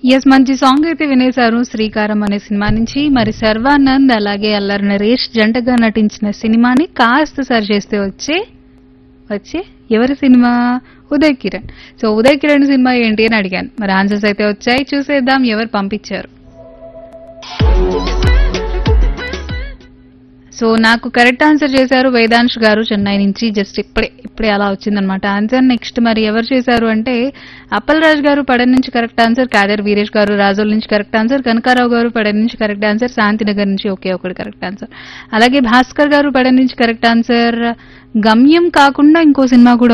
yes మంచి song అయితే వినేశారు శ్రీకారం అనే సినిమా నుంచి మరి సర్వానంద్ అలాగే అల్లరి నరేష్ జంటగా నటించిన సినిమాని కాస్త సరి చేస్తే వచ్చే వచ్చే ఎవరి cinema Uday Kiran so Uday Kiran cinema ఏంటి అని అడిగాను మరి ఆన్సర్స్ అయితే వచ్చాయి చూసేద్దాం ఎవరు పంపించారు సో నాకు కరెక్ట్ ఆన్సర్ చేశారు వేదాంశ్ గారు చెన్నై నుంచి జస్ట్ ఇప్పుడే ఇప్పుడే అలా వచ్చిందనమాట ఆన్సర్ నెక్స్ట్ మరి ఎవరు చేశారు అంటే అప్పల్ రాజ్ గారు పడన్ నుంచి కరెక్ట్ ఆన్సర్ కాదర్ వీరేష్ గారు రాజోల్ నుంచి కరెక్ట్ ఆన్సర్ కనకారావు గారు పడన్ నుంచి కరెక్ట్ ఆన్సర్ శాంతినగర్ నుంచి ఒకే ఒకటి కరెక్ట్ ఆన్సర్ అలాగే భాస్కర్ గారు పడన్ నుంచి కరెక్ట్ ఆన్సర్ గమ్యం కాకుండా ఇంకో సినిమా కూడా